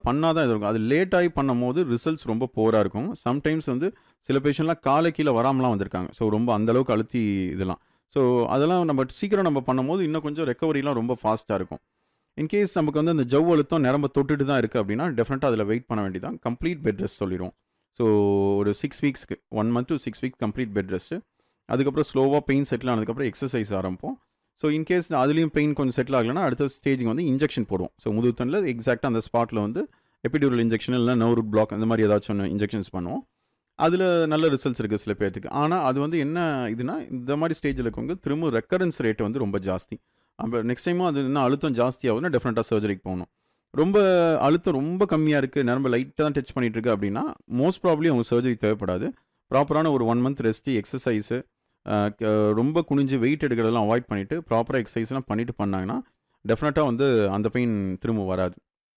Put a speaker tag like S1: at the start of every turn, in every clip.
S1: பண்ணால் தான் இது இருக்கும் அது லேட் ஆகி பண்ணும்போது ரிசல்ட்ஸ் ரொம்ப போராக இருக்கும் சம்டைம்ஸ் வந்து சில பேஷண்ட்லாம் காலை கீழே வராமலாம் வந்திருக்காங்க ஸோ ரொம்ப அந்தளவுக்கு அழுத்தி இதெல்லாம் ஸோ அதெல்லாம் நம்ம சீக்கிரம் நம்ம பண்ணும்போது இன்னும் கொஞ்சம் ரெக்கவரிலாம் ரொம்ப ஃபாஸ்ட்டாக இருக்கும் இன்கேஸ் நமக்கு வந்து அந்த ஜவ் அழுத்தம் நிரம்ப தொட்டுட்டு தான் இருக்குது அப்படின்னா டெஃபினட்டாக அதில் வெயிட் பண்ண வேண்டியதான் கம்ப்ளீட் பெட் ரெஸ்ட் சொல்லிடுவோம் ஸோ ஒரு சிக்ஸ் வீக்ஸ்க்கு one month to six weeks complete bed rest அதுக்கப்புறம் ஸ்லோவாக பெயின் செட்டில் ஆனதுக்கப்புறம் எக்ஸசைஸ் ஆரம்பிப்போம் ஸோ இன்கேஸ் அதுலேயும் பெயின் கொஞ்சம் செட்டில் ஆகலைன்னா அடுத்த ஸ்டேஜுக்கு வந்து இன்ஜெக்ஷன் போடுவோம் ஸோ முதுகுத்தனில் எக்ஸாக்டாக அந்த ஸ்பாட்டில் வந்து எபிடியூரல் இன்ஜெக்ஷன் இல்லை நர்வ் பிளாக் அந்த மாதிரி ஏதாச்சும் ஒன்று இன்ஜெக்ஷன்ஸ் பண்ணுவோம் அதில் நல்ல ரிசல்ட்ஸ் இருக்குது சில பேர்த்துக்கு ஆனால் அது வந்து என்ன இதுனா இந்த மாதிரி ஸ்டேஜில் இருக்கவங்க திரும்ப ரெக்கரன்ஸ் ரேட் வந்து ரொம்ப ஜாஸ்தி அப்போ நெக்ஸ்ட் டைமும் அது என்ன அழுத்தம் ஜாஸ்தி ஆகுதுன்னா டெஃபினட்டாக சர்ஜரிக்கு போகணும் ரொம்ப அழுத்தம் ரொம்ப கம்மியாக இருக்குது நரம்பு லைட்டாக தான் டச் பண்ணிட்டு இருக்கு அப்படின்னா மோஸ்ட் ப்ராப்ளி அவங்க சர்ஜரி தேவைப்படாது ப்ராப்பரான ஒரு ஒன் மந்த் ரெஸ்ட்டு எக்ஸசைஸு ரொம்ப குனிஞ்சு வெயிட் எடுக்கிறதெல்லாம் அவாய்ட் பண்ணிவிட்டு ப்ராப்பராக எக்ஸசைஸ்லாம் பண்ணிட்டு பண்ணாங்கன்னா டெஃபினட்டாக வந்து அந்த பெயின் திரும்ப வராது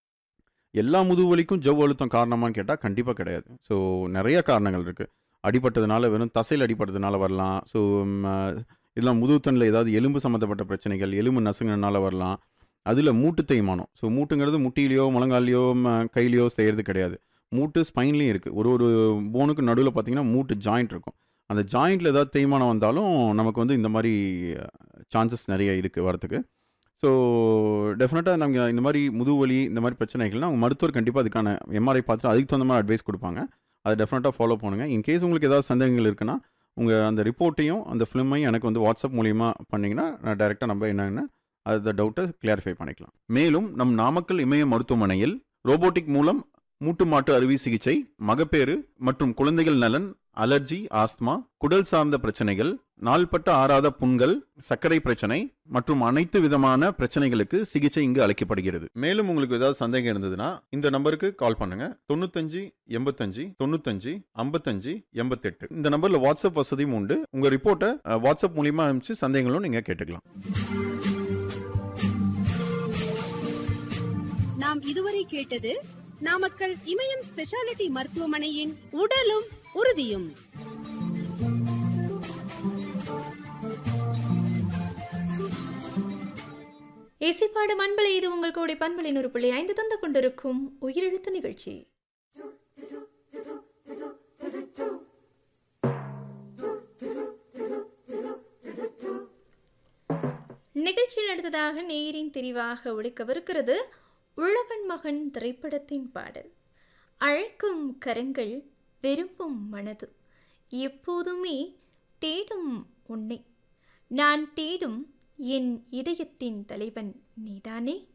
S1: எல்லா முதுகு வலிக்கும் ஜவ் அழுத்தம் காரணமான்னு கேட்டால் கண்டிப்பாக கிடையாது ஸோ நிறைய காரணங்கள் இருக்குது அடிபட்டதுனால வெறும் தசையில் அடிபட்டதுனால வரலாம் ஸோ இதெல்லாம் முதுகுத்தனில் ஏதாவது எலும்பு சம்மந்தப்பட்ட பிரச்சனைகள் எலும்பு நசுங்கினால வரலாம் அதில் மூட்டு தேய்மானம் ஸோ மூட்டுங்கிறது முட்டிலையோ முழங்காலையோ ம- கையிலையோ செய்கிறது கிடையாது மூட்டு ஸ்பைன்லேயும் இருக்குது ஒரு ஒரு போனுக்கு நடுவில் பார்த்தீங்கன்னா மூட்டு ஜாயிண்ட் இருக்கும் அந்த ஜாயிண்ட்டில் ஏதாவது தேய்மானம் வந்தாலும் நமக்கு வந்து இந்த மாதிரி சான்சஸ் நிறைய இருக்குது வரதுக்கு ஸோ டெஃபினட்டாக நாங்கள் இந்த மாதிரி முதுகுவலி இந்த மாதிரி பிரச்சனைகள்னா அவங்க மருத்துவர் கண்டிப்பாக அதுக்கான எம்ஆர்ஐ பார்த்துட்டு அதுக்கு தகுந்த மாதிரி அட்வைஸ் கொடுப்பாங்க அதை டெஃபினட்டாக ஃபாலோ பண்ணுங்கள் இன்கேஸ் உங்களுக்கு ஏதாவது சந்தேகங்கள் இருக்குன்னா உங்கள் அந்த ரிப்போர்ட்டையும் அந்த ஃபிலிமையும் எனக்கு வந்து வாட்ஸ்அப் மூலியமா பண்ணிங்கன்னா நான் டைரெக்டாக நம்ம என்னென்ன அந்த டவுட்டை கிளாரிஃபை பண்ணிக்கலாம் மேலும் நம் நாமக்கல் இமய மருத்துவமனையில் ரோபோட்டிக் மூலம் மூட்டு மாட்டு அறுவை சிகிச்சை மகப்பேறு மற்றும் குழந்தைகள் நலன் அலர்ஜி ஆஸ்துமா குடல் சார்ந்த பிரச்சனைகள் நாள்பட்ட ஆறாத புண்கள் சர்க்கரை பிரச்சனை மற்றும் அனைத்து விதமான பிரச்சனைகளுக்கு சிகிச்சை இங்கு அளிக்கப்படுகிறது மேலும் உங்களுக்கு ஏதாவது சந்தேகம் இருந்ததுன்னா இந்த நம்பருக்கு கால் பண்ணுங்க தொண்ணூத்தஞ்சு எண்பத்தஞ்சு தொண்ணூத்தஞ்சு ஐம்பத்தஞ்சு எண்பத்தெட்டு இந்த நம்பர்ல வாட்ஸ்அப் வசதியும் உண்டு உங்க ரிப்போர்ட்டை அஹ், வாட்ஸ்அப் மூலியமா அனுப்பிச்சு சந்தேகங்களும் நீங்க கேட்டுக்கலாம்
S2: நாம் இதுவரை கேட்டது நாமக்கல் இமயம் ஸ்பெஷாலிட்டி மருத்துவமனையின் உடலும் உறுதியும்
S3: இசைப்பாடு மண்பலை இது உங்கள் கோடை பண்பலின் ஒரு புள்ளி ஐந்து தந்து கொண்டிருக்கும் உயிரெழுத்து நிகழ்ச்சி நிகழ்ச்சியில் அடுத்ததாக நேரின் தெரிவாக ஒழிக்கவிருக்கிறது உழவன் மகன் திரைப்படத்தின் பாடல் அழைக்கும் கரங்கள் விரும்பும் மனது எப்போதுமே தேடும் உன்னை நான் தேடும் என் இதயத்தின் தலைவன் நீதானே